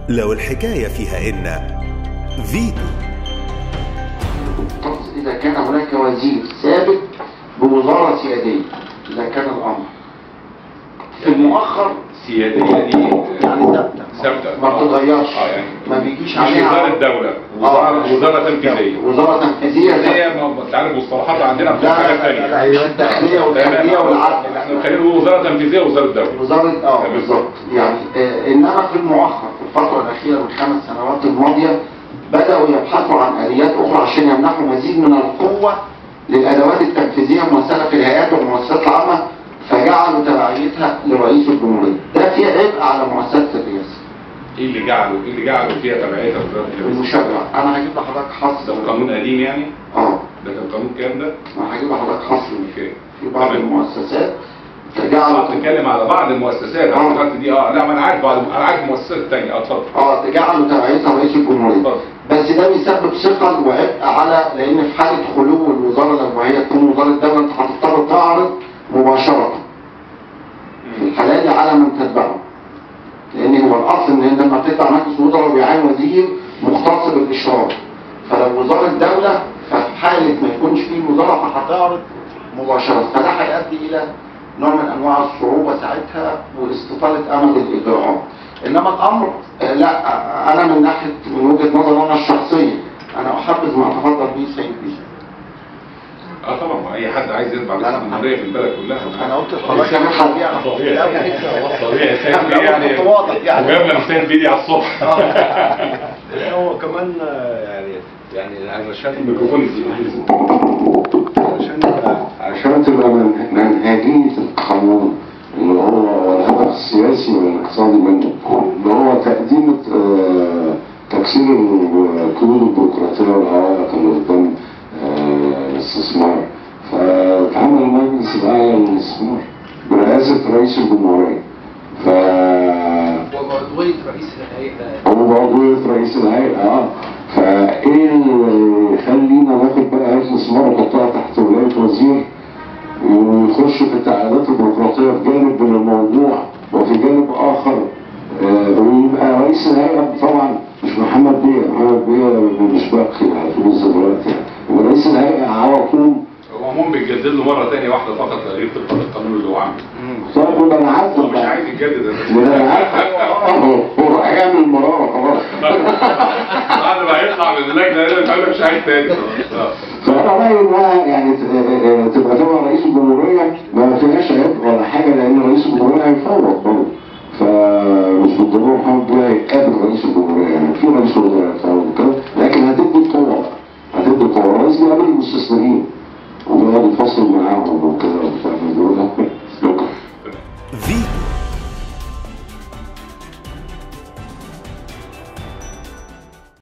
لو الحكاية فيها إن فيتو إذا كان هناك وزير ثابت بوزارة سيادية إذا كان الأمر في المؤخر سيادية دي يعني ثابتة ثابتة ما بتتغيرش اه يعني ما بيجيش مش عليها وزارة دولة آه. وزارة وزارة تنفيذية وزارة تنفيذية لا هي ما- انت عارف المصطلحات عندنا لا بتبقى حاجة لا لا ثانية أيوة الداخلية والخارجية والعدل احنا خلينا نقول وزارة تنفيذية ووزارة دولة وزارة اه تمام. بالظبط يعني آه انما في المؤخر في الفترة الأخيرة من خمس سنوات الماضية بدأوا يبحثوا عن آليات أخرى عشان يمنحوا مزيد من القوة للأدوات التنفيذية الممثلة في الهيئات والمؤسسات العامة فجعلوا تبعيتها لرئيس الجمهورية ده في عبء على مؤسسة الرئاسة ايه اللي جعله ايه اللي جعله فيها تبعيتها وزارة التنفيذية المشابهة أنا هجيب لحضرتك حصر ده قانون قديم يعني اه ده كان قانون كام ده؟ أنا هجيب لحضرتك حصر اوكي في بعض تمام. المؤسسات اه تجعلوا بتتكلم على بعض المؤسسات آه. انا فكرت دي اه لا ما انا عارف بعض انا عارف المؤسسات الثانيه اه اتفضل اه تجعلوا تبعيتها رئيس الجمهورية اتفضل بس ده بيسبب ثقل وعبء على لان في حاله خلو الوزاره لو هي تكون وزاره الدوله انت هتضطر تعرض مباشره في الحالة دي على من تتبعه لان هو الاصل ان لما بتتبع مجلس وزراء بيعين وزير مختص بالاشراف فلو وزاره الدوله ففي حاله ما يكونش فيه وزاره فهتعرض مباشره فده هيؤدي الى نوع من انواع الصعوبه ساعتها واستطاله امد الاجراءات انما الامر آه، لا آه، انا من ناحيه من وجهه نظري انا الشخصيه انا احبذ ما تفضل به السيد بيه اه طبعا ما اي حد عايز يتبع رئيس أنا- الجمهوريه في البلد كلها انا قلت لحضرتك انا هبيع طبيعي طبيعي سيد بيه يعني كنت واضح يعني. وجابنا مثال بيدي على الصبح هو كمان آه، يعني يعني علشان الميكروفون يزيد. علشان يبقى- عشان تبقى من- منهجية القانون اللي هو والهدف السياسي والاقتصادي منه اللي هو تقديم آه، تكسير القيود البيروقراطية والعوائق اللي قدام آه، الاستثمار فتعمل المجلس الأعلى للاستثمار برئاسة رئيس الجمهورية ف وموضوعية رئيس الهيئة هو بعضوية رئيس الهيئة اه فايه اللي يخلينا ناخد بقى هيئة الاستثمار ونحطها تحت ولاية وزير ويخش في التعقيدات البيروقراطية في جانب من الموضوع وفي جانب آخر آه، ويبقى رئيس الهيئة طبعا مش محمد بيه محمد بيه مش باقي هتقول دلوقتي يعني يبقى رئيس الهيئة على طول هو عموما بيتجدد له مره ثانيه واحده فقط تغيير طبقا للقانون اللي هو عامله طيب يبقى انا عارف هو مش عايز يتجدد يبقى انا عارف هو هو راح يعمل المرارة خلاص بعد ما يطلع من اللجنه هنا يقول لك مش عايز تاني اه فانا رايي انها يعني ت- آه، آه، تبقى طبعا رئيس الجمهوريه ما فيهاش عيب ولا حاجه لان رئيس الجمهوريه هيفوض برضه فمش بالضروره محمد بيه هيقابل رئيس الجمهوريه يعني في رئيس وزراء هيفوض وكده لكن هتدي قوه هتدي قوه الرئيس بيقابل المستثمرين